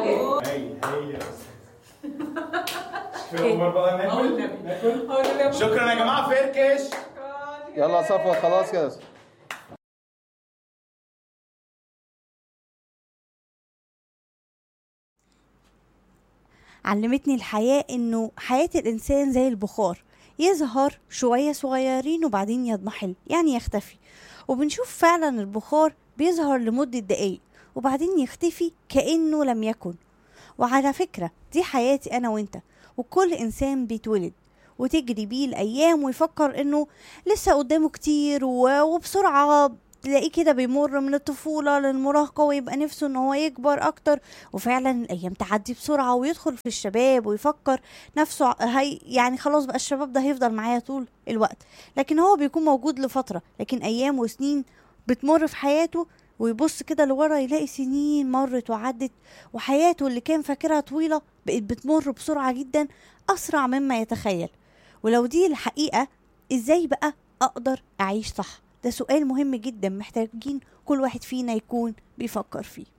هي هي في عمر بقى ناكل ناكل شكرا يا جماعه فركش يلا صفوة خلاص كده علمتني الحياة إنه حياة الإنسان زي البخار يظهر شوية صغيرين وبعدين يضمحل يعني يختفي وبنشوف فعلا البخار بيظهر لمدة دقايق وبعدين يختفي كأنه لم يكن وعلى فكرة دي حياتي أنا وإنت وكل إنسان بيتولد وتجري بيه الأيام ويفكر إنه لسه قدامه كتير و- وبسرعة تلاقيه كده بيمر من الطفولة للمراهقة ويبقى نفسه إن هو يكبر أكتر وفعلا الأيام تعدي بسرعة ويدخل في الشباب ويفكر نفسه هي يعني خلاص بقى الشباب ده هيفضل معايا طول الوقت لكن هو بيكون موجود لفترة لكن أيام وسنين بتمر في حياته ويبص كده لورا يلاقي سنين مرت وعدت وحياته اللي كان فاكرها طويلة بقت بتمر بسرعة جدا أسرع مما يتخيل ولو دي الحقيقة إزاي بقى أقدر أعيش صح ده سؤال مهم جدا محتاجين كل واحد فينا يكون بيفكر فيه